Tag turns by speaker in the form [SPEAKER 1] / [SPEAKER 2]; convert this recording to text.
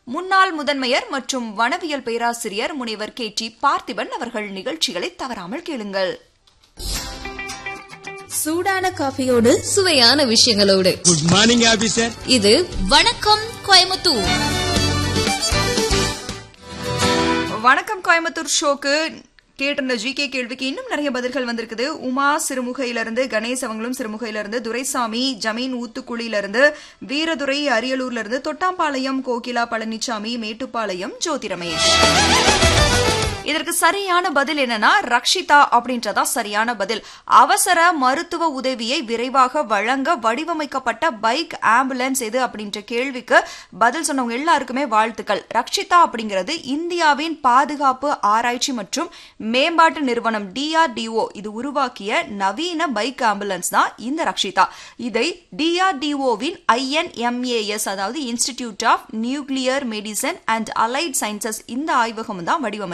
[SPEAKER 1] முன்னாள் முதன்மையர் மற்றும் வனவியல் பேராசிரியர் முனைவர் கே டி பார்த்திபன் அவர்கள் நிகழ்ச்சிகளை தவறாமல் கேளுங்கள்
[SPEAKER 2] சூடான காஃபியோடு
[SPEAKER 3] சுவையான விஷயங்களோடு
[SPEAKER 4] குட் மார்னிங் ஆபீசர்
[SPEAKER 3] இது வணக்கம் கோயமுத்தூர்
[SPEAKER 1] வணக்கம் கோயம்புத்தூர் ஷோக்கு கேட்டிருந்த ஜிகே கேள்விக்கு இன்னும் நிறைய பதில்கள் வந்திருக்குது உமா சிறுமுகையிலிருந்து கணேஷ் அவங்களும் சிறுமுகையிலிருந்து துரைசாமி ஜமீன் ஊத்துக்குழியிலிருந்து வீரதுரை அரியலூர்ல இருந்து தொட்டாம்பாளையம் கோகிலா பழனிசாமி மேட்டுப்பாளையம் ஜோதி ரமேஷ் இதற்கு சரியான பதில் என்னன்னா ரக்ஷிதா அப்படின்றதா சரியான பதில் அவசர மருத்துவ உதவியை விரைவாக வழங்க வடிவமைக்கப்பட்ட பைக் ஆம்புலன்ஸ் எது அப்படின்ற கேள்விக்கு பதில் சொன்னவங்க எல்லாருக்குமே வாழ்த்துக்கள் ரக்ஷிதா அப்படிங்கிறது இந்தியாவின் பாதுகாப்பு ஆராய்ச்சி மற்றும் மேம்பாட்டு நிறுவனம் டிஆர்டிஓ இது உருவாக்கிய நவீன பைக் ஆம்புலன்ஸ் தான் இந்த ரக்ஷிதா இதை டிஆர்டிஓவின் ஐஎன்எம்ஏஎஸ் அதாவது institute of nuclear medicine and allied sciences இந்த ஆய்வகம் தான் வடிவமைச்சு